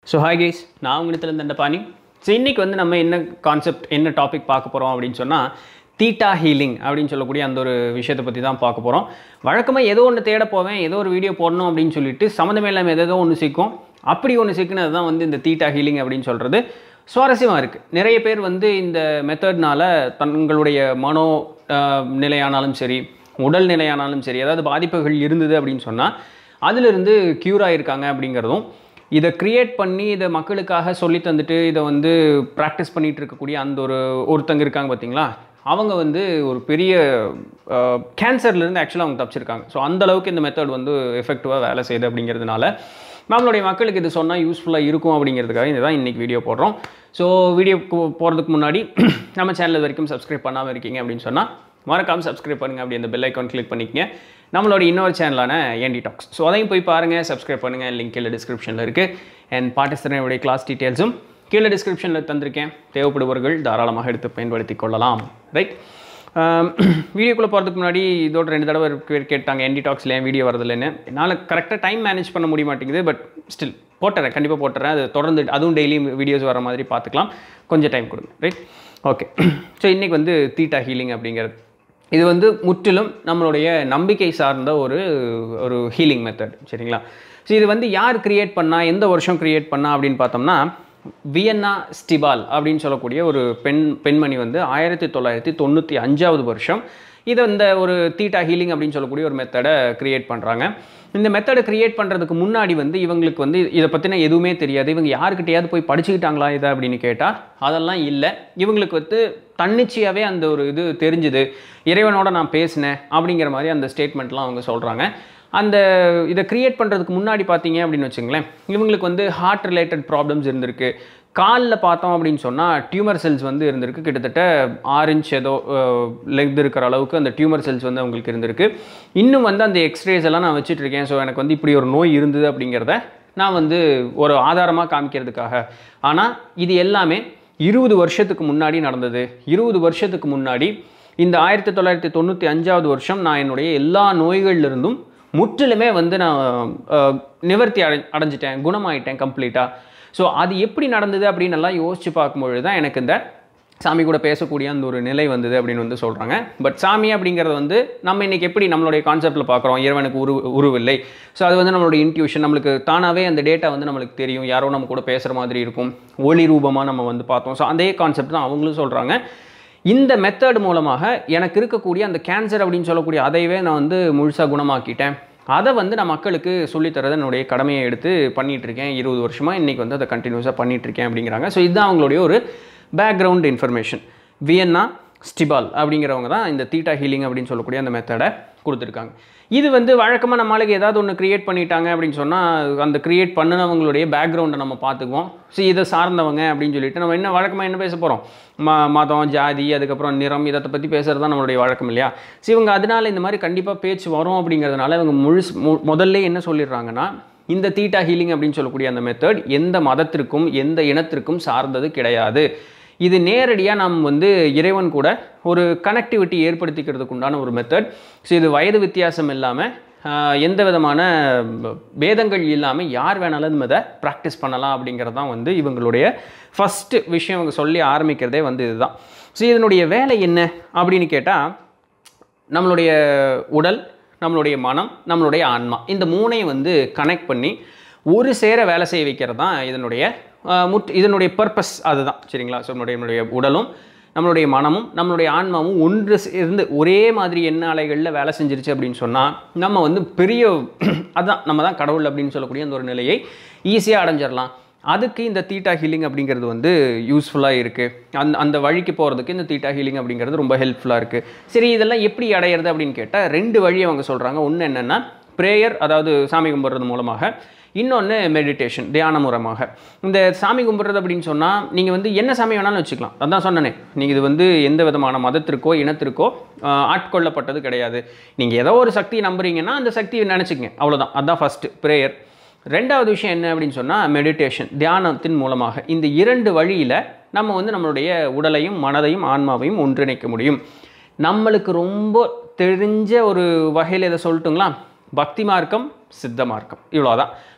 so hi guys நான் உங்களிடத்துல இந்த பாணி ஸோ இன்றைக்கி வந்து நம்ம என்ன கான்செப்ட் என்ன டாபிக் பார்க்க போகிறோம் அப்படின்னு சொன்னால் தீட்டா ஹீலிங் அப்படின்னு சொல்லக்கூடிய அந்த ஒரு விஷயத்தை பற்றி தான் பார்க்க போகிறோம் வழக்கமாக ஏதோ ஒன்று தேட போவேன் ஏதோ ஒரு வீடியோ போடணும் அப்படின்னு சொல்லிட்டு சம்மந்தமே இல்லாமல் ஏதோ ஒன்று சிக்கும் அப்படி ஒன்று சிக்கினது தான் வந்து இந்த தீட்டா ஹீலிங் அப்படின்னு சொல்கிறது சுவாரஸ்யமாக இருக்குது நிறைய பேர் வந்து இந்த மெத்தட்னால தங்களுடைய மனோ ஆஹ், நிலையானாலும் சரி உடல் நிலையானாலும் சரி ஏதாவது பாதிப்புகள் இருந்தது அப்படின்னு சொன்னால் அதிலிருந்து க்யூர் ஆகிருக்காங்க அப்படிங்கிறதும் இதை க்ரியேட் பண்ணி இதை மக்களுக்காக சொல்லி தந்துட்டு இதை வந்து ப்ராக்டிஸ் பண்ணிட்டு இருக்கக்கூடிய அந்த ஒரு ஒருத்தங்க இருக்காங்க பார்த்தீங்களா அவங்க வந்து ஒரு பெரிய கேன்சர்லேருந்து ஆக்சுவலாக அவங்க தப்பிச்சிருக்காங்க ஸோ அந்த அளவுக்கு இந்த மெத்தட் வந்து எஃபெக்டிவாக வேலை செய்யுது அப்படிங்கிறதுனால நம்மளுடைய மக்களுக்கு இது சொன்னால் யூஸ்ஃபுல்லாக இருக்கும் அப்படிங்கிறதுக்காக இதுதான் இன்றைக்கி வீடியோ போடுறோம் ஸோ வீடியோ போகிறதுக்கு முன்னாடி நம்ம சேனல் வரைக்கும் சப்ஸ்கிரைப் பண்ணாமல் இருக்கீங்க அப்படின்னு சொன்னால் மறக்காமல் சப்ஸ்கிரைப் பண்ணுங்கள் அப்படி அந்த பெல் ஐக்கான் கிளிக் பண்ணிக்கங்க நம்மளோட இன்னொரு சேனலான ஏண்டி டாக்ஸ் ஸோ அதையும் போய் பாருங்கள் சப்ஸ்கிரைப் பண்ணுங்கள் லிங்க் கீழே டிஸ்கிரிப்ஷனில் இருக்குது அண்ட் பார்ட்டிசிபனுடைய கிளாஸ் டீட்டெயில்ஸும் கீழே டிஸ்கிரிப்ஷனில் தந்திருக்கேன் தேவைப்படுபவர்கள் தாராளமாக எடுத்து பயன்படுத்தி கொள்ளலாம் ரைட் வீடியோக்குள்ளே போகிறதுக்கு முன்னாடி இதோட ரெண்டு தடவை பேர் கேட்டாங்க என்டி டாக்ஸில் ஏன் வீடியோ வரதில்லைன்னு என்னால் கரெக்டாக டைம் மேனேஜ் பண்ண முடிய மாட்டேங்குது பட் ஸ்டில் போட்டுறேன் கண்டிப்பாக போட்டுறேன் அது தொடர்ந்து அதுவும் டெய்லி வீடியோஸ் வர மாதிரி பார்த்துக்கலாம் கொஞ்சம் டைம் கொடுங்க ரைட் ஓகே ஸோ இன்றைக்கி வந்து தீட்டா ஹீலிங் அப்படிங்கிறது இது வந்து முற்றிலும் நம்மளுடைய நம்பிக்கை சார்ந்த ஒரு ஒரு ஹீலிங் மெத்தட் சரிங்களா ஸோ இது வந்து யார் கிரியேட் பண்ணா எந்த வருஷம் கிரியேட் பண்ணா அப்படின்னு பார்த்தோம்னா வியன்னா ஸ்டிபால் அப்படின்னு சொல்லக்கூடிய ஒரு பெண் பெண்மணி வந்து ஆயிரத்தி தொள்ளாயிரத்தி தொண்ணூற்றி அஞ்சாவது வருஷம் இதை இந்த ஒரு தீட்டா ஹீலிங் அப்படின்னு சொல்லக்கூடிய ஒரு மெத்தடை கிரியேட் பண்ணுறாங்க இந்த மெத்தடை கிரியேட் பண்ணுறதுக்கு முன்னாடி வந்து இவங்களுக்கு வந்து இதை பற்றின எதுவுமே தெரியாது இவங்க யாருக்கிட்டையாவது போய் படிச்சுக்கிட்டாங்களா இதை அப்படின்னு கேட்டால் அதெல்லாம் இல்லை இவங்களுக்கு வந்து தன்னிச்சையாகவே அந்த ஒரு இது தெரிஞ்சுது இறைவனோட நான் பேசினேன் அப்படிங்கிற மாதிரி அந்த ஸ்டேட்மெண்ட்லாம் அவங்க சொல்கிறாங்க அந்த இதை கிரியேட் பண்ணுறதுக்கு முன்னாடி பார்த்தீங்க அப்படின்னு வச்சுங்களேன் இவங்களுக்கு வந்து ஹார்ட் ரிலேட்டட் ப்ராப்ளம்ஸ் இருந்திருக்கு காலில் பார்த்தோம் அப்படின்னு சொன்னால் டியூமர் செல்ஸ் வந்து இருந்திருக்கு கிட்டத்தட்ட ஆறு இன்ச் ஏதோ லெக் இருக்கிற அளவுக்கு அந்த டியூமர் செல்ஸ் வந்து அவங்களுக்கு இருந்திருக்கு இன்னும் வந்து அந்த எக்ஸ்ரேஸ் எல்லாம் நான் வச்சுட்டு இருக்கேன் ஸோ எனக்கு வந்து இப்படி ஒரு நோய் இருந்தது அப்படிங்கிறத நான் வந்து ஒரு ஆதாரமாக காமிக்கிறதுக்காக ஆனால் இது எல்லாமே இருபது வருஷத்துக்கு முன்னாடி நடந்தது இருபது வருஷத்துக்கு முன்னாடி இந்த ஆயிரத்தி தொள்ளாயிரத்தி தொண்ணூற்றி அஞ்சாவது வருஷம் நான் என்னுடைய எல்லா நோய்கள்லேருந்தும் முற்றிலுமே வந்து நான் அஹ், நிவர்த்தி அடை அடைஞ்சிட்டேன் குணமாயிட்டேன் கம்ப்ளீட்டாக ஸோ அது எப்படி நடந்தது அப்படின்னு எல்லாம் யோசித்து பார்க்கும்பொழுது தான் எனக்கு இந்த சாமி கூட பேசக்கூடிய அந்த ஒரு நிலை வந்தது அப்படின்னு வந்து சொல்கிறாங்க பட் சாமி அப்படிங்கிறது வந்து நம்ம இன்றைக்கி எப்படி நம்மளுடைய கான்செப்ட்டில் பார்க்குறோம் இறைவனுக்கு உரு உருவில்லை ஸோ அது வந்து நம்மளுடைய இன்ட்யூஷன் நம்மளுக்கு தானாகவே அந்த டேட்டா வந்து நம்மளுக்கு தெரியும் யாரோ நம்ம கூட பேசுகிற மாதிரி இருக்கும் ஒளி ரூபமாக நம்ம வந்து பார்த்தோம் ஸோ அதே கான்செப்ட் தான் அவங்களும் சொல்கிறாங்க இந்த மெத்தட் மூலமாக எனக்கு இருக்கக்கூடிய அந்த கேன்சர் அப்படின்னு சொல்லக்கூடிய அதையவே நான் வந்து முழுசாக குணமாக்கிட்டேன் அதை வந்து நான் மக்களுக்கு சொல்லித்தரது என்னுடைய கடமையை எடுத்து பண்ணிட்டு இருக்கேன் இருபது வருஷமாக இன்றைக்கி வந்து அதை கண்டினியூஸாக பண்ணிட்டு இருக்கேன் அப்படிங்கிறாங்க ஸோ இதுதான் அவங்களுடைய ஒரு பேக்ரவுண்ட் இன்ஃபர்மேஷன் வியன்னா ஸ்டிபால் அப்படிங்கிறவங்க தான் இந்த தீட்டா ஹீலிங் அப்படின்னு சொல்லக்கூடிய அந்த மெத்தடை கொடுத்துருக்காங்க இது வந்து வழக்கமாக நம்மளுக்கு ஏதாவது ஒன்று கிரியேட் பண்ணிட்டாங்க அப்படின்னு சொன்னால் அந்த கிரியேட் பண்ணினவங்களுடைய பேக்ரவுண்டை நம்ம பார்த்துக்குவோம் ஸோ இதை சார்ந்தவங்க அப்படின்னு சொல்லிட்டு நம்ம என்ன வழக்கமாக என்ன பேச போகிறோம் ம மதம் ஜாதி அதுக்கப்புறம் நிறம் இதை பற்றி பேசுகிறது தான் நம்மளுடைய வழக்கம் இல்லையா ஸோ இவங்க அதனால இந்த மாதிரி கண்டிப்பாக பேச்சு வரும் அப்படிங்கிறதுனால இவங்க முழுசு மு- முதல்ல என்ன சொல்லிடுறாங்கன்னா இந்த தீட்டா ஹீலிங் அப்படின்னு சொல்லக்கூடிய அந்த மெத்தட் எந்த மதத்திற்கும் எந்த இனத்திற்கும் சார்ந்தது கிடையாது இது நேரடியாக நாம் வந்து இறைவன் கூட ஒரு கனெக்டிவிட்டி ஏற்படுத்திக்கிறதுக்கு உண்டான ஒரு மெத்தட் ஸோ இது வயது வித்தியாசம் இல்லாமல் எந்த விதமான பேதங்கள் இல்லாமல் யார் வேணாலும் நம்ம இதை ப்ராக்டிஸ் பண்ணலாம் அப்படிங்கிறது தான் வந்து இவங்களுடைய ஃபஸ்ட்டு விஷயம் இவங்க சொல்லி ஆரம்பிக்கிறதே வந்து இதுதான் ஸோ இதனுடைய வேலை என்ன அப்படின்னு கேட்டால் நம்மளுடைய உடல் நம்மளுடைய மனம் நம்மளுடைய ஆன்மா இந்த மூணையும் வந்து கனெக்ட் பண்ணி ஒரு சேர வேலை செய்ய வைக்கிறது தான் இதனுடைய ஆஹ், முட் இதனுடைய பர்பஸ் அதுதான் சரிங்களா ஸோ நம்மளுடைய நம்மளுடைய உடலும் நம்மளுடைய மனமும் நம்மளுடைய ஆன்மாவும் ஒன்று சேர்ந்து ஒரே மாதிரி எண்ண அலைகளில் வேலை செஞ்சிருச்சு அப்படின்னு சொன்னால் நம்ம வந்து பெரிய அதான் நம்ம தான் கடவுள் அப்படின்னு சொல்லக்கூடிய அந்த ஒரு நிலையை ஈஸியாக அடைஞ்சிடலாம் அதுக்கு இந்த தீட்டா ஹீலிங் அப்படிங்கிறது வந்து யூஸ்ஃபுல்லாக இருக்குது அந்த அந்த வழிக்கு போகிறதுக்கு இந்த தீட்டா ஹீலிங் அப்படிங்கிறது ரொம்ப ஹெல்ப்ஃபுல்லாக இருக்குது சரி இதெல்லாம் எப்படி அடையிறது அப்படின்னு கேட்டால் ரெண்டு வழி அவங்க சொல்கிறாங்க ஒன்று என்னென்னா ப்ரேயர் அதாவது சாமி கும்பிட்றது மூலமாக இன்னொன்று மெடிடேஷன் தியான மூலமாக இந்த சாமி கும்பிட்றது அப்படின்னு சொன்னால் நீங்கள் வந்து என்ன சாமி வேணாலும் வச்சுக்கலாம் அதான் சொன்னனே நீங்கள் இது வந்து எந்த விதமான மதத்திற்கோ இனத்திற்கோ ஆஹ், ஆட்கொள்ளப்பட்டது கிடையாது நீங்கள் ஏதோ ஒரு சக்தி நம்புறீங்கன்னா அந்த சக்தியை நினச்சிக்கங்க அவ்வளோதான் அதான் ஃபஸ்ட்டு ப்ரேயர் ரெண்டாவது விஷயம் என்ன அப்படின்னு சொன்னால் மெடிடேஷன் தியானத்தின் மூலமாக இந்த இரண்டு வழியில் நம்ம வந்து நம்மளுடைய உடலையும் மனதையும் ஆன்மாவையும் ஒன்றிணைக்க முடியும் நம்மளுக்கு ரொம்ப தெரிஞ்ச ஒரு வகையில் இதை சொல்லட்டுங்களா பக்தி மார்க்கம் சித்த மார்க்கம் இவ்வளோதான்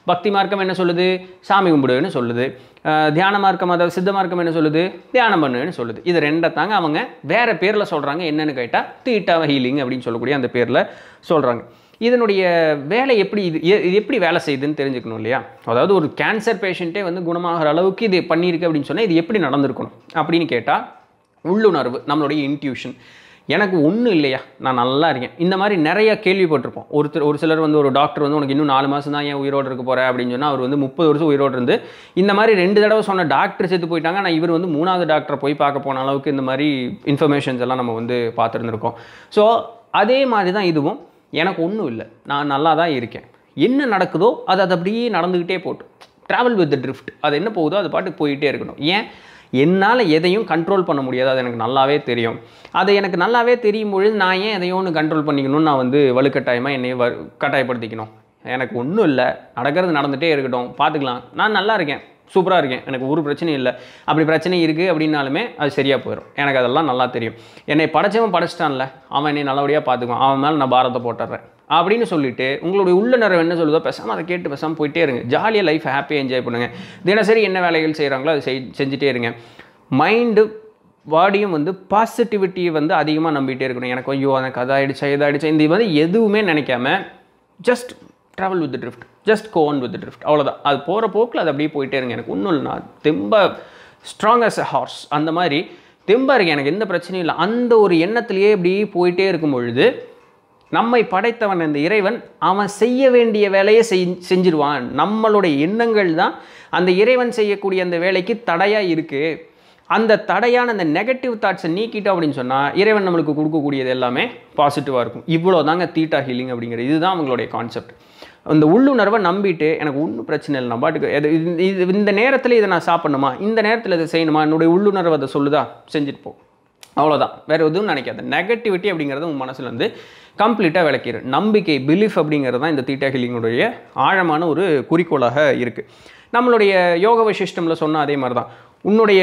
பக்தி மார்க்கம் என்ன சொல்லுது சாமி கும்பிடுன்னு சொல்லுது அஹ் தியான மார்க்கம் அதாவது சித்த மார்க்கம் என்ன சொல்லுது தியானம் பண்ணுன்னு சொல்லுது இது ரெண்டை தாங்க அவங்க வேற பேரில் சொல்கிறாங்க என்னன்னு கேட்டால் தீட்டா ஹீலிங் அப்படின்னு சொல்லக்கூடிய அந்த பேரில் சொல்கிறாங்க இதனுடைய வேலை எப்படி இது எ- இது எப்படி வேலை செய்யுதுன்னு தெரிஞ்சுக்கணும் இல்லையா அதாவது ஒரு கேன்சர் பேஷண்ட்டே வந்து குணமாகிற அளவுக்கு இது பண்ணியிருக்கு அப்படின்னு சொன்னால் இது எப்படி நடந்திருக்கணும் அப்படின்னு கேட்டால் உள்ளுணர்வு நம்மளுடைய இன்ட்யூஷன் எனக்கு ஒன்றும் இல்லையா நான் நல்லா இருக்கேன் இந்த மாதிரி நிறைய கேள்விப்பட்டிருப்போம் ஒருத்தர் ஒரு சிலர் வந்து ஒரு டாக்டர் வந்து உனக்கு இன்னும் நாலு மாதம் தான் ஏன் உயிரோடு இருக்க போகிற அப்படின்னு சொன்னால் அவர் வந்து முப்பது வருஷம் உயிரோடு இருந்து இந்த மாதிரி ரெண்டு தடவை சொன்ன டாக்டர் செத்து போயிட்டாங்க நான் இவர் வந்து மூணாவது டாக்டரை போய் பார்க்க போன அளவுக்கு இந்த மாதிரி இன்ஃபர்மேஷன்ஸ் எல்லாம் நம்ம வந்து பார்த்துருந்துருக்கோம் ஸோ அதே மாதிரி தான் இதுவும் எனக்கு ஒன்றும் இல்லை நான் நல்லா தான் இருக்கேன் என்ன நடக்குதோ அது அது அப்படியே நடந்துக்கிட்டே போட்டு ட்ராவல் வித் ட்ரிஃப்ட் அது என்ன போகுதோ அது பாட்டுக்கு போயிட்டே இருக்கணும் ஏன் என்னால் எதையும் கண்ட்ரோல் பண்ண முடியாது அது எனக்கு நல்லாவே தெரியும் அது எனக்கு நல்லாவே தெரியும் பொழுது நான் ஏன் எதையும் ஒன்று கண்ட்ரோல் பண்ணிக்கணும்னு நான் வந்து வலுக்கட்டாயமாக என்னை வ கட்டாயப்படுத்திக்கணும் எனக்கு ஒன்றும் இல்லை நடக்கிறது நடந்துகிட்டே இருக்கட்டும் பார்த்துக்கலாம் நான் நல்லா இருக்கேன் சூப்பராக இருக்கேன் எனக்கு ஒரு பிரச்சனையும் இல்லை அப்படி பிரச்சனை இருக்குது அப்படின்னாலுமே அது சரியாக போயிடும் எனக்கு அதெல்லாம் நல்லா தெரியும் என்னை படைச்சவன் படைச்சிட்டான்ல அவன் என்னை நல்லபடியாக பார்த்துக்குவான் அவன் மேலே நான் பாரத்தை போட்டுறேன் அப்படின்னு சொல்லிட்டு உங்களுடைய உள்ளுணர்வு என்ன சொல்லுதோ பேசாமல் அதை கேட்டு பேசாமல் போயிட்டே இருங்க ஜாலியாக லைஃப் ஹாப்பியாக என்ஜாய் பண்ணுங்க தினசரி என்ன வேலைகள் செய்கிறாங்களோ அதை செய் செஞ்சுட்டே இருங்க மைண்டு பாடியும் வந்து பாசிட்டிவிட்டியை வந்து அதிகமாக நம்பிட்டே இருக்கணும் எனக்கு ஐயோ எனக்கு அதாயிடுச்சா இதாயிடுச்சா இந்த வந்து எதுவுமே நினைக்காம just travel with drift just gone with drift அவ்வளோதான் அது போகிற போக்கில் அது அப்படியே போயிட்டே இருங்க எனக்கு ஒன்றும் இல்லை நான் தெம்ப ஸ்ட்ராங் அஸ் அ ஹார்ஸ் அந்த மாதிரி தெம்பா இருக்கேன் எனக்கு எந்த பிரச்சனையும் இல்லை அந்த ஒரு எண்ணத்திலேயே இப்படி போயிட்டே இருக்கும் பொழுது நம்மை படைத்தவன் இந்த இறைவன் அவன் செய்ய வேண்டிய வேலையை செய் செஞ்சிருவான் நம்மளுடைய எண்ணங்கள் தான் அந்த இறைவன் செய்யக்கூடிய அந்த வேலைக்கு தடையாக இருக்குது அந்த தடையான அந்த நெகட்டிவ் தாட்ஸை நீக்கிட்டோம் அப்படின்னு சொன்னால் இறைவன் நம்மளுக்கு கொடுக்கக்கூடியது எல்லாமே பாசிட்டிவாக இருக்கும் இவ்வளோ தாங்க தீட்டா ஹீலிங் அப்படிங்கிறது இதுதான் அவங்களுடைய கான்செப்ட் அந்த உள்ளுணர்வை நம்பிட்டு எனக்கு ஒன்றும் பிரச்சனை இல்லை நான் பாட்டுக்கு இது- இது- இது இந்த நேரத்தில் இதை நான் சாப்பிடணுமா இந்த நேரத்தில் இதை செய்யணுமா என்னுடைய உள்ளுணர்வு அதை சொல்லுதா செஞ்சுட்டு போ அவ்வளோதான் வேறு எதுவும் நினைக்காத நெகட்டிவிட்டி அப்படிங்கிறது உன் மனசுல இருந்து கம்ப்ளீட்டாக விளக்கிடு நம்பிக்கை பிலீஃப் அப்படிங்கிறது தான் இந்த தீட்டா ஹீலிங்குடைய ஆழமான ஒரு குறிக்கோளாக இருக்குது நம்மளுடைய யோக வசிஷ்டமில் சொன்ன அதே மாதிரி தான் உன்னுடைய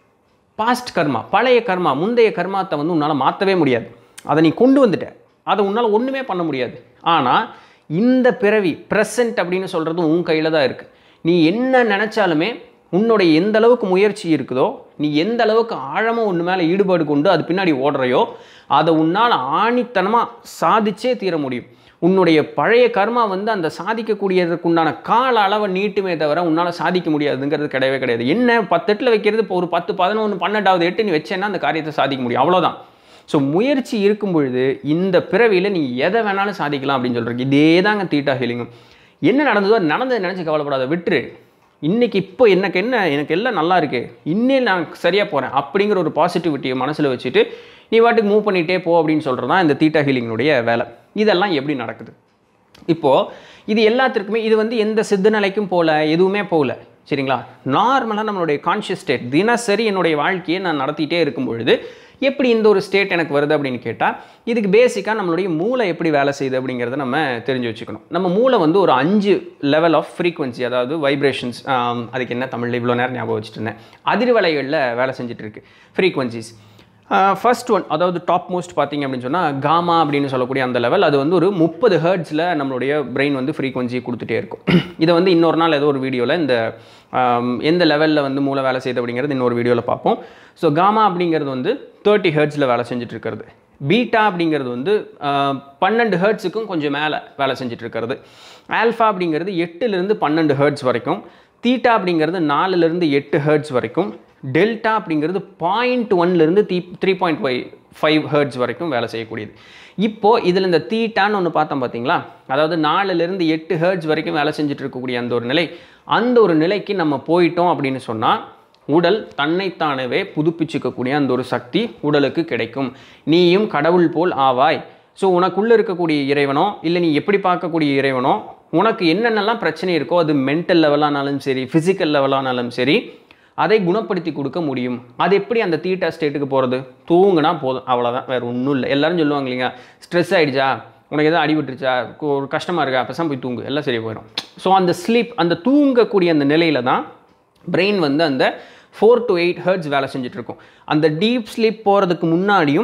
பாஸ்ட் கர்மா பழைய கர்மா முந்தைய கர்மாத்தை வந்து உன்னால் மாற்றவே முடியாது அதை நீ கொண்டு வந்துட்ட அதை உன்னால் ஒன்றுமே பண்ண முடியாது ஆனால் இந்த பிறவி ப்ரெசன்ட் அப்படின்னு சொல்கிறது உன் கையில் தான் இருக்குது நீ என்ன நினச்சாலுமே உன்னுடைய எந்த அளவுக்கு முயற்சி இருக்குதோ நீ எந்த அளவுக்கு ஆழமாக உன் மேலே ஈடுபாடு கொண்டு அது பின்னாடி ஓடுறையோ அதை உன்னால் ஆணித்தனமாக சாதிச்சே தீர முடியும் உன்னுடைய பழைய கர்மா வந்து அந்த சாதிக்கக்கூடியதுக்குண்டான கால அளவை நீட்டுமே தவிர உன்னால் சாதிக்க முடியாதுங்கிறது கிடையவே கிடையாது என்ன பத்து எட்டில் வைக்கிறது இப்போ ஒரு பத்து பதினொன்று பன்னெண்டாவது எட்டு நீ வச்சேன்னா அந்த காரியத்தை சாதிக்க முடியும் அவ்வளோதான் ஸோ முயற்சி இருக்கும் பொழுது இந்த பிறவியில் நீ எதை வேணாலும் சாதிக்கலாம் அப்படின்னு சொல்கிறீங்க இதே தாங்க தீட்டா ஹீலிங்கும் என்ன நடந்ததோ அது நடந்ததை நினச்சி கவலைப்படாத விட்டுரு இன்னைக்கு இப்போ எனக்கு என்ன எனக்கு எல்லாம் நல்லா இருக்கு இன்னே நான் சரியாக போகிறேன் அப்படிங்கிற ஒரு பாசிட்டிவிட்டியை மனசில் வச்சுட்டு நீ வாட்டுக்கு மூவ் பண்ணிகிட்டே போ அப்படின்னு சொல்கிறது தான் இந்த தீட்டா ஹீலிங்கினுடைய வேலை இதெல்லாம் எப்படி நடக்குது இப்போது இது எல்லாத்திற்குமே இது வந்து எந்த சித்த நிலைக்கும் போகல எதுவுமே போகல சரிங்களா நார்மலாக நம்மளுடைய கான்ஷியஸ் ஸ்டேட் தினசரி என்னுடைய வாழ்க்கையை நான் நடத்திட்டே இருக்கும் பொழுது எப்படி இந்த ஒரு ஸ்டேட் எனக்கு வருது அப்படின்னு கேட்டால் இதுக்கு பேசிக்காக நம்மளுடைய மூளை எப்படி வேலை செய்யுது அப்படிங்கிறத நம்ம தெரிஞ்சு வச்சுக்கணும் நம்ம மூளை வந்து ஒரு அஞ்சு லெவல் ஆஃப் ஃப்ரீக்வன்சி அதாவது வைப்ரேஷன்ஸ் அதுக்கு என்ன தமிழில் இவ்வளோ நேரம் ஞாபகம் வச்சுட்டு இருந்தேன் அதிர்வலைகளில் வேலை செஞ்சுட்டு இருக்கு ஃப்ரீக்வன்சிஸ் ஃபர்ஸ்ட் ஒன் அதாவது டாப் மோஸ்ட் பார்த்தீங்க அப்படின்னு சொன்னால் காமா அப்படின்னு சொல்லக்கூடிய அந்த லெவல் அது வந்து ஒரு முப்பது ஹர்ட்ஸில் நம்மளுடைய பிரெயின் வந்து ஃப்ரீக்வன்சி கொடுத்துட்டே இருக்கும் இதை வந்து இன்னொரு நாள் ஏதோ ஒரு வீடியோவில் இந்த ஆம், எந்த லெவலில் வந்து மூளை வேலை செய்யுது அப்படிங்கிறது இன்னொரு வீடியோவில் பார்ப்போம் ஸோ காமா அப்படிங்கிறது வந்து தேர்ட்டி ஹர்ட்ஸில் வேலை செஞ்சுட்டு இருக்கிறது பீட்டா அப்படிங்கிறது வந்து ஆஹ், பன்னெண்டு ஹர்ட்ஸுக்கும் கொஞ்சம் மேலே வேலை செஞ்சுட்டு இருக்கிறது ஆல்ஃபா அப்படிங்கிறது எட்டுலேருந்து பன்னெண்டு ஹர்ட்ஸ் வரைக்கும் தீட்டா அப்படிங்கிறது நாலுலேருந்து எட்டு ஹர்ட்ஸ் வரைக்கும் டெல்டா அப்படிங்கிறது பாயிண்ட் ஒன்லேருந்து three three point five five hertz வரைக்கும் வேலை செய்யக்கூடியது இப்போது இதில் இந்த தீட்டான்னு ஒன்று பார்த்தோம் பார்த்தீங்களா அதாவது நாலுலேருந்து எட்டு ஹர்ட்ஸ் வரைக்கும் வேலை செஞ்சுட்டு இருக்கக்கூடிய அந்த ஒரு நிலை அந்த ஒரு நிலைக்கு நம்ம போயிட்டோம் அப்படின்னு சொன்னால் உடல் தன்னைத்தானவே புதுப்பிச்சுக்கக்கூடிய அந்த ஒரு சக்தி உடலுக்கு கிடைக்கும் நீயும் கடவுள் போல் ஆவாய் ஸோ உனக்குள்ளே இருக்கக்கூடிய இறைவனோ இல்லை நீ எப்படி பார்க்கக்கூடிய இறைவனோ உனக்கு என்னென்னலாம் பிரச்சனை இருக்கோ அது மென்டல் லெவலானாலும் சரி ஃபிசிக்கல் லெவலானாலும் சரி அதை குணப்படுத்தி கொடுக்க முடியும் அது எப்படி அந்த தீட்டா ஸ்டேட்டுக்கு போகிறது தூங்குனா போதும் அவ்வளோதான் வேறு ஒன்றும் இல்லை எல்லாரும் சொல்லுவாங்க இல்லைங்க ஸ்ட்ரெஸ் ஆகிடுச்சா உனக்கு எதாவது அடிபட்டுருச்சா கு- ஒரு கஷ்டமாக இருக்கா அப்போ போய் தூங்கு எல்லாம் சரியாக போயிடும் ஸோ அந்த ஸ்லீப் அந்த தூங்கக்கூடிய அந்த நிலையில தான் பிரெயின் வந்து அந்த ஃபோர் டு எயிட் ஹர்ட்ஸ் வேலை செஞ்சுட்டு இருக்கும் அந்த டீப் ஸ்லீப் போகிறதுக்கு முன்னாடியும்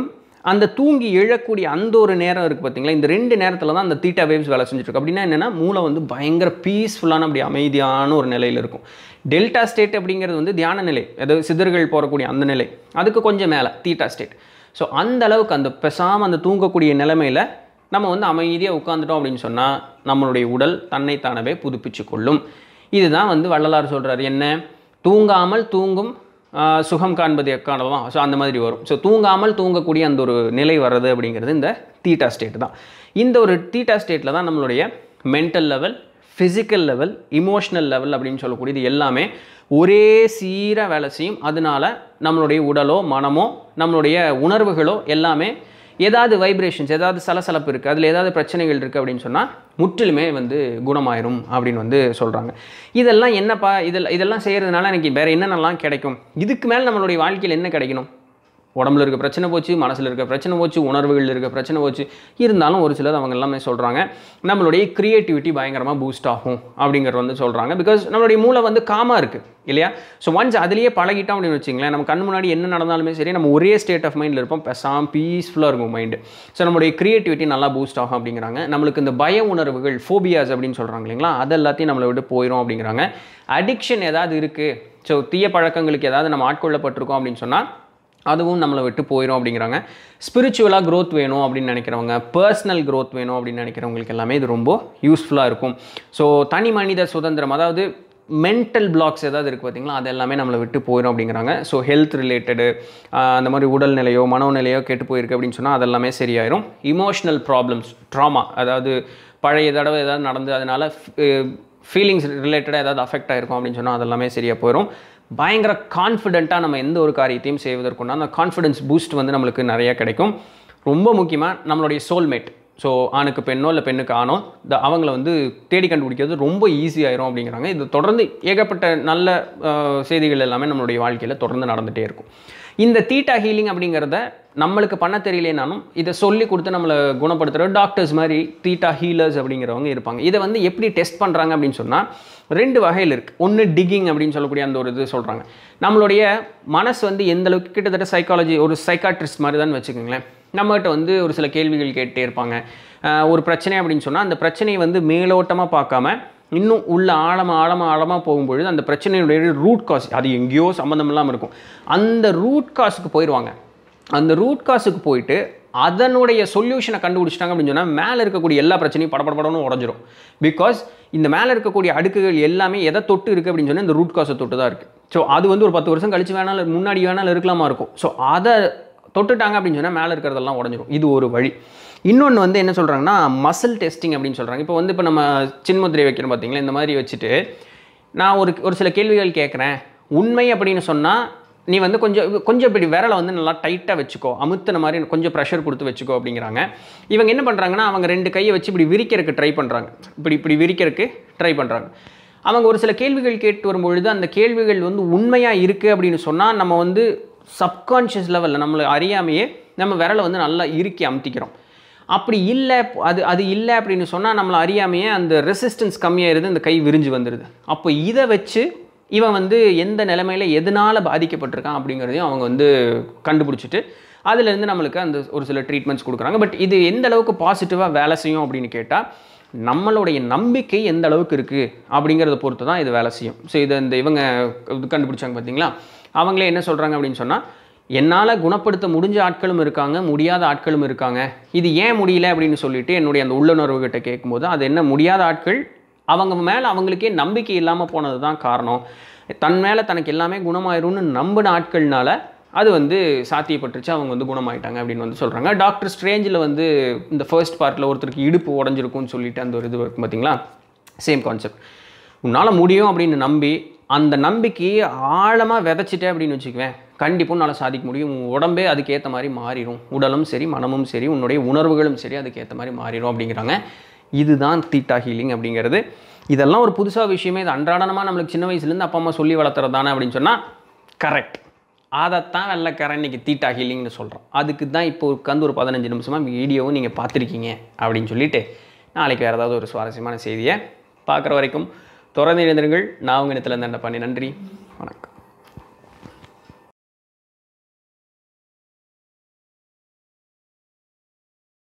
அந்த தூங்கி எழக்கூடிய அந்த ஒரு நேரம் இருக்குது பார்த்தீங்களா இந்த ரெண்டு நேரத்தில் தான் அந்த தீட்டா வேவ்ஸ் வேலை செஞ்சுட்டு இருக்கு அப்படின்னா என்னென்னா மூளை வந்து பயங்கர பீஸ்ஃபுல்லான அப்படி அமைதியான ஒரு நிலையில் இருக்கும் டெல்டா ஸ்டேட் அப்படிங்கிறது வந்து தியான நிலை அதாவது சிதறுகள் போகக்கூடிய அந்த நிலை அதுக்கு கொஞ்சம் மேலே தீட்டா ஸ்டேட் ஸோ அந்த அளவுக்கு அந்த பெசாமல் அந்த தூங்கக்கூடிய நிலைமையில் நம்ம வந்து அமைதியாக உட்காந்துட்டோம் அப்படின்னு சொன்னால் நம்மளுடைய உடல் தன்னைத்தானவே புதுப்பிச்சு கொள்ளும் இதுதான் வந்து வள்ளலார் சொல்கிறார் என்ன தூங்காமல் தூங்கும் ஆஹ், சுகம் காண்பது எக்காணலாம் ஸோ அந்த மாதிரி வரும் ஸோ தூங்காமல் தூங்கக்கூடிய அந்த ஒரு நிலை வர்றது அப்படிங்கிறது இந்த தீட்டா ஸ்டேட் தான் இந்த ஒரு தீட்டா ஸ்டேட்டில் தான் நம்மளுடைய mental level physical level emotional level அப்படின்னு சொல்லக்கூடியது எல்லாமே ஒரே சீராக வேலை செய்யும் அதனால நம்மளுடைய உடலோ மனமோ நம்மளுடைய உணர்வுகளோ எல்லாமே ஏதாவது வைப்ரேஷன்ஸ் ஏதாவது சலசலப்பு இருக்குது அதில் ஏதாவது பிரச்சனைகள் இருக்குது அப்படின்னு சொன்னால் முற்றிலுமே வந்து குணமாயிரும் அப்படின்னு வந்து சொல்கிறாங்க இதெல்லாம் என்னப்பா இதில் இதெல்லாம் செய்கிறதுனால எனக்கு வேறு என்னென்னலாம் கிடைக்கும் இதுக்கு மேலே நம்மளுடைய வாழ்க்கையில் என்ன கிடைக்கணும் உடம்புல இருக்க பிரச்சனை போச்சு மனசில் இருக்க பிரச்சனை போச்சு உணர்வுகளில் இருக்க பிரச்சனை போச்சு இருந்தாலும் ஒரு சிலர் அவங்க எல்லாமே சொல்கிறாங்க நம்மளுடைய க்ரியேட்டிவிட்டி பயங்கரமாக பூஸ்ட் ஆகும் அப்படிங்கிறது வந்து சொல்கிறாங்க பிகாஸ் நம்மளுடைய மூளை வந்து காமாக இருக்குது இல்லையா ஸோ ஒன்ஸ் அதுலேயே பழகிட்டோம் அப்படின்னு வச்சிங்களேன் நம்ம கண் முன்னாடி என்ன நடந்தாலுமே சரி நம்ம ஒரே ஸ்டேட் ஆஃப் மைண்டில் இருப்போம் பெசாம் பீஸ்ஃபுல்லாக இருக்கும் மைண்டு ஸோ நம்மளுடைய க்ரியேட்டிவிட்டி நல்லா பூஸ்ட் ஆகும் அப்படிங்கிறாங்க நம்மளுக்கு இந்த பய உணர்வுகள் ஃபோபியாஸ் அப்படின்னு சொல்கிறாங்க இல்லைங்களா அது எல்லாத்தையும் நம்மளை விட்டு போயிடும் அப்படிங்கிறாங்க அடிக்ஷன் ஏதாவது இருக்குது ஸோ தீய பழக்கங்களுக்கு ஏதாவது நம்ம ஆட்கொள்ளப்பட்டிருக்கோம் அப்படின்னு சொன்னால் அதுவும் நம்மளை விட்டு போயிடும் அப்படிங்கிறாங்க ஸ்பிரிச்சுவலாக growth வேணும் அப்படின்னு நினைக்கிறவங்க பர்சனல் growth வேணும் அப்படின்னு நினைக்கிறவங்களுக்கு எல்லாமே இது ரொம்ப யூஸ்ஃபுல்லாக இருக்கும் ஸோ தனி மனித சுதந்திரம் அதாவது மென்டல் பிளாக்ஸ் ஏதாவது இருக்குது பார்த்தீங்களா அது எல்லாமே நம்மளை விட்டு போயிடும் அப்படிங்கிறாங்க ஸோ ஹெல்த் ரிலேட்டடு அந்த மாதிரி உடல்நிலையோ மனோநிலையோ கெட்டு போயிருக்கு அப்படின்னு சொன்னால் அதெல்லாமே சரியாயிரும் இமோஷனல் ப்ராப்ளம்ஸ் ட்ராமா அதாவது பழைய தடவை ஏதாவது நடந்து அதனால் ஃபீலிங்ஸ் ரிலேட்டடாக ஏதாவது அஃபெக்ட் ஆயிருக்கும் அப்படின்னு சொன்னால் அதெல்லாமே சரியாக போயிடும் பயங்கர கான்ஃபிடென்ட்டாக நம்ம எந்த ஒரு காரியத்தையும் செய்வதற்குண்டான அந்த கான்ஃபிடன்ஸ் பூஸ்ட் வந்து நம்மளுக்கு நிறைய கிடைக்கும் ரொம்ப முக்கியமாக நம்மளுடைய சோல்மேட் ஸோ ஆணுக்கு பெண்ணோ இல்லை பெண்ணுக்கு ஆணோ இந்த அவங்கள வந்து தேடி கண்டுபிடிக்கிறது ரொம்ப ஈஸியாயிரும் அப்படிங்கிறாங்க இது தொடர்ந்து ஏகப்பட்ட நல்ல அஹ், செய்திகள் எல்லாமே நம்மளுடைய வாழ்க்கையில் தொடர்ந்து நடந்துகிட்டே இருக்கும் இந்த தீட்டா ஹீலிங் அப்படிங்கிறத நம்மளுக்கு பண்ண தெரியலேனாலும் இதை சொல்லி கொடுத்து நம்மளை குணப்படுத்துகிற டாக்டர்ஸ் மாதிரி தீட்டா ஹீலர்ஸ் அப்படிங்கிறவங்க இருப்பாங்க இதை வந்து எப்படி டெஸ்ட் பண்ணுறாங்க அப்படின்னு சொன்னால் ரெண்டு வகையில் இருக்குது ஒன்று டிகிங் அப்படின்னு சொல்லக்கூடிய அந்த ஒரு இது சொல்கிறாங்க நம்மளுடைய மனசு வந்து எந்த அளவுக்கு கிட்டத்தட்ட சைக்காலஜி ஒரு சைக்காட்ரிஸ்ட் மாதிரி தான் வச்சுக்கோங்களேன் நம்மகிட்ட வந்து ஒரு சில கேள்விகள் கேட்டே இருப்பாங்க ஆஹ் ஒரு பிரச்சனை அப்படின்னு சொன்னால் அந்த பிரச்சனையை வந்து மேலோட்டமாக பார்க்காம இன்னும் உள்ள ஆழமாக ஆழமாக ஆழமாக போகும்பொழுது அந்த பிரச்சனையுடைய ரூட் காஸ் அது எங்கேயோ சம்மந்தம் இல்லாமல் இருக்கும் அந்த ரூட் காஸுக்கு போயிடுவாங்க அந்த ரூட் காஸுக்கு போயிட்டு அதனுடைய சொல்யூஷனை கண்டுபிடிச்சிட்டாங்க அப்படின்னு சொன்னால் மேலே இருக்கக்கூடிய எல்லா பிரச்சனையும் படபடபடன்னு உடஞ்சிரும் பிகாஸ் இந்த மேலே இருக்கக்கூடிய அடுக்குகள் எல்லாமே எதை தொட்டு இருக்குது அப்படின்னு சொன்னால் இந்த ரூட் காஸை தொட்டு தான் இருக்குது ஸோ அது வந்து ஒரு பத்து வருஷம் கழிச்சு வேணாலும் முன்னாடி வேணாலும் இருக்கலாமா இருக்கும் ஸோ அதை தொட்டுட்டாங்க அப்படின்னு சொன்னால் மேலே இருக்கிறதெல்லாம் உடஞ்சிரும் இது ஒரு வழி இன்னொன்று வந்து என்ன சொல்கிறாங்கன்னா மசில் டெஸ்டிங் அப்படின்னு சொல்கிறாங்க இப்போ வந்து இப்போ நம்ம சின்முத்திரை வைக்கிறோம் பார்த்தீங்களா இந்த மாதிரி வச்சுட்டு நான் ஒரு ஒரு சில கேள்விகள் கேட்குறேன் உண்மை அப்படின்னு சொன்னால் நீ வந்து கொஞ்சம் கொஞ்சம் இப்படி விரலை வந்து நல்லா டைட்டாக வச்சுக்கோ அமுத்தின மாதிரி கொஞ்சம் ப்ரெஷர் கொடுத்து வச்சுக்கோ அப்படிங்கிறாங்க இவங்க என்ன பண்ணுறாங்கன்னா அவங்க ரெண்டு கையை வச்சு இப்படி விரிக்கிறதுக்கு ட்ரை பண்ணுறாங்க இப்படி இப்படி விரிக்கிறதுக்கு ட்ரை பண்ணுறாங்க அவங்க ஒரு சில கேள்விகள் கேட்டு வரும்பொழுது அந்த கேள்விகள் வந்து உண்மையாக இருக்குது அப்படின்னு சொன்னால் நம்ம வந்து சப்கான்ஷியஸ் லெவலில் நம்மளை அறியாமையே நம்ம விரலை வந்து நல்லா இறுக்கி அமுத்திக்கிறோம் அப்படி இல்லை அது அது இல்லை அப்படின்னு சொன்னால் நம்மளை அறியாமையே அந்த ரெசிஸ்டன்ஸ் கம்மியாயிருது இந்த கை விரிஞ்சு வந்துடுது அப்போ இதை வச்சு இவன் வந்து எந்த நிலைமையில் எதனால் பாதிக்கப்பட்டிருக்கான் அப்படிங்கிறதையும் அவங்க வந்து கண்டுபிடிச்சிட்டு அதுலேருந்து நம்மளுக்கு அந்த ஒரு சில ட்ரீட்மெண்ட்ஸ் கொடுக்குறாங்க பட் இது எந்த அளவுக்கு பாசிட்டிவாக வேலை செய்யும் அப்படின்னு கேட்டால் நம்மளுடைய நம்பிக்கை எந்த அளவுக்கு இருக்குது அப்படிங்கிறத பொறுத்து தான் இது வேலை செய்யும் ஸோ இதை இந்த இவங்க இது கண்டுபிடிச்சாங்க பார்த்தீங்களா அவங்களே என்ன சொல்கிறாங்க அப்படின்னு சொன்னால் என்னால் குணப்படுத்த முடிஞ்ச ஆட்களும் இருக்காங்க முடியாத ஆட்களும் இருக்காங்க இது ஏன் முடியல அப்படின்னு சொல்லிட்டு என்னுடைய அந்த உள்ளுணர்வுகிட்ட கேட்கும்போது அது என்ன முடியாத ஆட்கள் அவங்க மேலே அவங்களுக்கே நம்பிக்கை இல்லாமல் போனது தான் காரணம் தன் மேலே தனக்கு எல்லாமே குணமாயிரும்னு நம்பின ஆட்கள்னால அது வந்து சாத்தியப்பட்டுருச்சு அவங்க வந்து குணமாயிட்டாங்க அப்படின்னு வந்து சொல்கிறாங்க டாக்டர் ஸ்ட்ரேஞ்சில் வந்து இந்த ஃபர்ஸ்ட் பார்ட்டில் ஒருத்தருக்கு இடுப்பு உடஞ்சிருக்கும்னு சொல்லிட்டு அந்த ஒரு இது இருக்கும் பார்த்தீங்களா சேம் கான்செப்ட் உன்னால் முடியும் அப்படின்னு நம்பி அந்த நம்பிக்கையை ஆழமாக விதைச்சிட்டே அப்படின்னு வச்சுக்குவேன் கண்டிப்பாக உன்னால் சாதிக்க முடியும் உன் உடம்பே அதுக்கேற்ற மாதிரி மாறிடும் உடலும் சரி மனமும் சரி உன்னுடைய உணர்வுகளும் சரி அதுக்கேற்ற மாதிரி மாறிடும் அப்படிங்கிறாங்க இதுதான் தீட்டா ஹீலிங் அப்படிங்கிறது இதெல்லாம் ஒரு புதுசாக விஷயமே இது அன்றாடமாக நம்மளுக்கு சின்ன வயசுலேருந்து அப்பா அம்மா சொல்லி வளர்த்துறது தானே அப்படின்னு சொன்னால் கரெக்ட் அதைத்தான் வெள்ளைக்காரன் இன்னைக்கு தீட்டா ஹீலிங்னு சொல்கிறோம் அதுக்கு தான் இப்போ உட்காந்து ஒரு பதினஞ்சு நிமிஷமாக வீடியோவும் நீங்கள் பார்த்துருக்கீங்க அப்படின்னு சொல்லிட்டு நாளைக்கு வேறு ஏதாவது ஒரு சுவாரஸ்யமான செய்தியை பார்க்குற வரைக்கும் தொடர்ந்து எழுந்திருங்கள் நான் உங்கள் இடத்துல என்ன பண்ணி நன்றி வணக்கம்